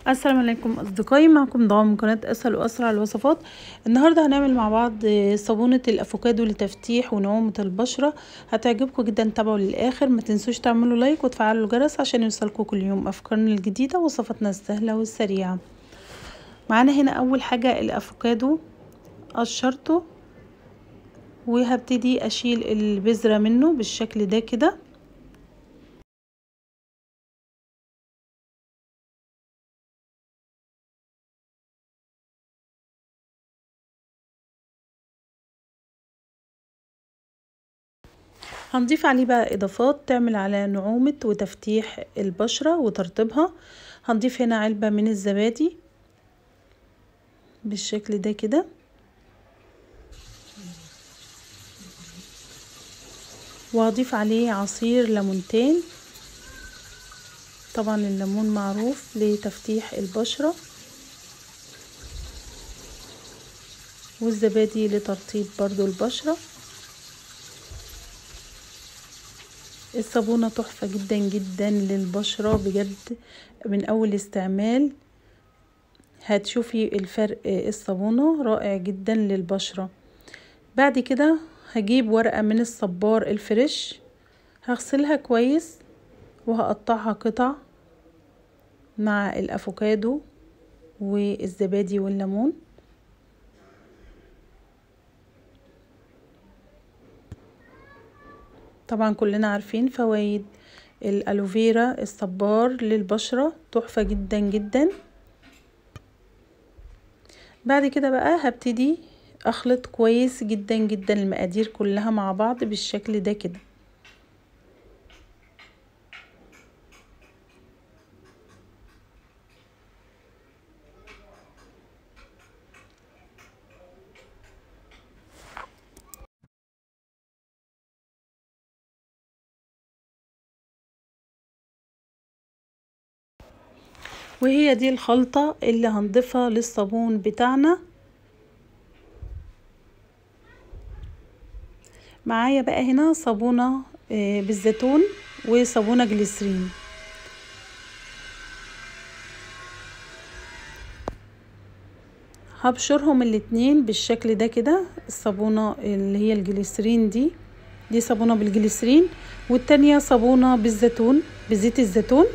السلام عليكم اصدقائي معكم ضوء من قناه اسهل واسرع الوصفات النهارده هنعمل مع بعض صابونه الافوكادو لتفتيح ونعومه البشره هتعجبكم جدا تابعوا للاخر ما تنسوش تعملوا لايك وتفعلوا الجرس عشان يوصلكم كل يوم افكارنا الجديده ووصفاتنا السهله والسريعه معانا هنا اول حاجه الافوكادو قشرته وهبتدي اشيل البذره منه بالشكل ده كده هنضيف عليه بقى اضافات تعمل على نعومة وتفتيح البشرة وترطيبها هنضيف هنا علبة من الزبادي بالشكل ده كده وهضيف عليه عصير ليمونتين طبعا الليمون معروف لتفتيح البشرة والزبادي لترطيب برضو البشره الصابونة تحفة جدا جدا للبشرة بجد من أول استعمال هتشوفي الفرق الصابونة رائع جدا للبشرة بعد كده هجيب ورقة من الصبار الفريش هغسلها كويس وهقطعها قطع مع الافوكادو والزبادي والليمون طبعا كلنا عارفين فوائد الالوفيرا الصبار للبشرة تحفة جدا جدا بعد كده بقى هبتدي اخلط كويس جدا جدا المقادير كلها مع بعض بالشكل ده كده وهي دي الخلطة اللي هنضيفها للصابون بتاعنا معايا بقى هنا صابونة بالزيتون وصابونة جليسرين هبشرهم الاتنين بالشكل ده كده الصابونة اللي هي الجليسرين دي دي صابونة بالجليسرين والتانية صابونة بالزيتون بزيت الزيتون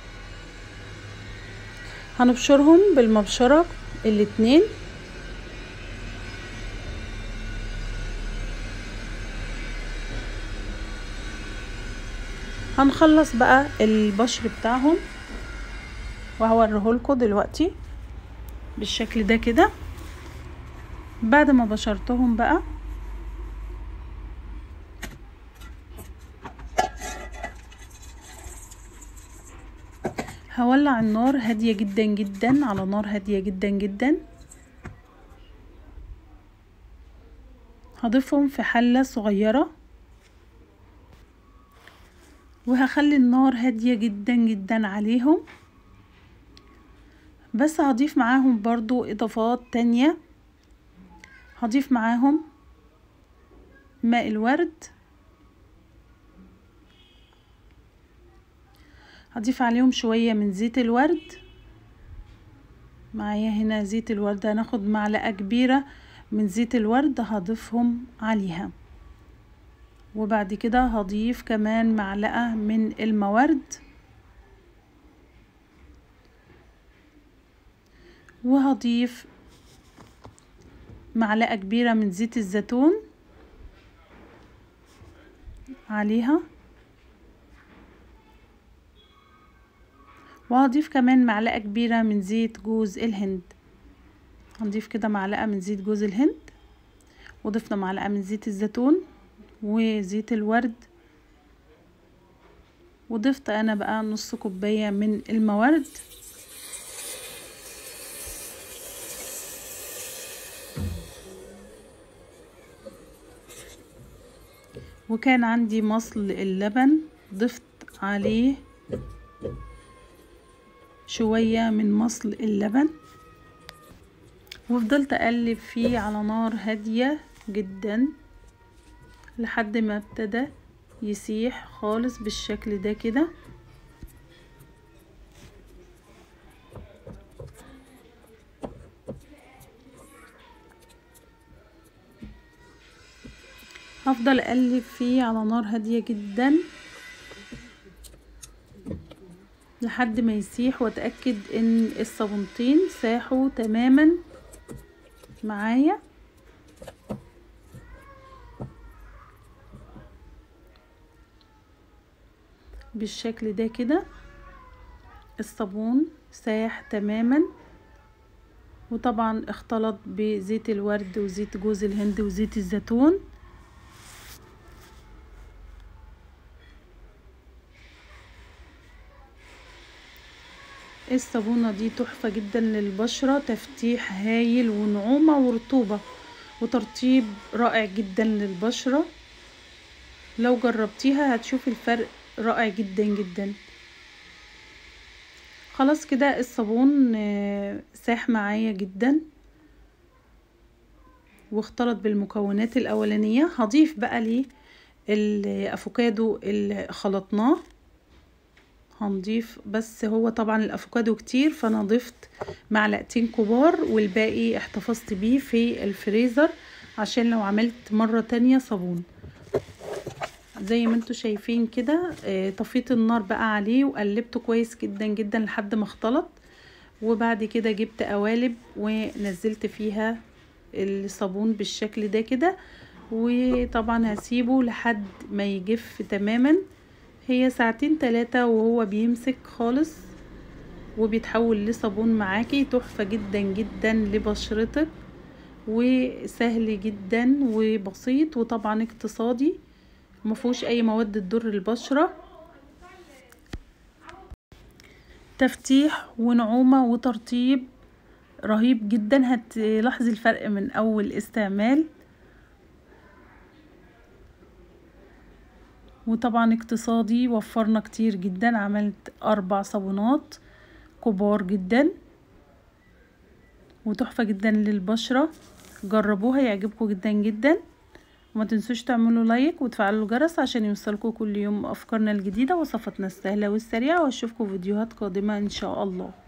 هنبشرهم بالمبشرة الاتنين هنخلص بقى البشر بتاعهم وهوريهولكوا دلوقتي بالشكل ده كده بعد ما بشرتهم بقى هولع النار هادية جدا جدا على نار هادية جدا جدا هضيفهم في حلة صغيرة وهخلي النار هادية جدا جدا عليهم بس هضيف معاهم برضو اضافات تانية هضيف معاهم ماء الورد هضيف عليهم شوية من زيت الورد معايا هنا زيت الورد هناخد معلقة كبيرة من زيت الورد هضيفهم عليها وبعد كده هضيف كمان معلقة من المورد وهضيف معلقة كبيرة من زيت الزيتون عليها وهضيف كمان معلقة كبيرة من زيت جوز الهند هنضيف كده معلقة من زيت جوز الهند وضفنا معلقة من زيت الزيتون وزيت الورد وضفت انا بقى نص كوباية من المورد وكان عندي مصل اللبن ضفت عليه شوية من مصل اللبن وفضلت اقلب فيه على نار هادية جدا لحد ما ابتدى يسيح خالص بالشكل ده كده هفضل اقلب فيه على نار هادية جدا لحد ما يسيح واتأكد ان الصابونتين ساحوا تماما معايا بالشكل ده كده الصابون ساح تماما وطبعا اختلط بزيت الورد وزيت جوز الهند وزيت الزيتون الصابونة دي تحفة جدا للبشرة تفتيح هايل ونعومة ورطوبة وترطيب رائع جدا للبشرة لو جربتيها هتشوفي الفرق رائع جدا جدا خلاص كده الصابون ساح معايا جدا واختلط بالمكونات الاولانيه هضيف بقى ليه الافوكادو اللي خلطناه هنضيف بس هو طبعا الافوكادو كتير فانا ضفت معلقتين كبار والباقي احتفظت بيه في الفريزر عشان لو عملت مرة تانية صابون زي ما انتوا شايفين كده اه طفيت النار بقى عليه وقلبته كويس جدا جدا لحد ما اختلط وبعد كده جبت قوالب ونزلت فيها الصابون بالشكل ده كده وطبعا هسيبه لحد ما يجف تماما هي ساعتين تلاتة وهو بيمسك خالص وبيتحول لصابون معاكي تحفة جدا جدا لبشرتك وسهل جدا وبسيط وطبعا اقتصادي مفهوش اي مواد تضر البشرة تفتيح ونعومة وترطيب رهيب جدا هتلاحظي الفرق من اول استعمال وطبعا اقتصادي وفرنا كتير جدا عملت اربع صابونات كبار جدا وتحفة جدا للبشرة جربوها يعجبكم جدا جدا وما تنسوش تعملوا لايك وتفعلوا الجرس عشان يوصلكم كل يوم افكارنا الجديدة وصفاتنا السهلة والسريعة واشوفكم فيديوهات قادمة ان شاء الله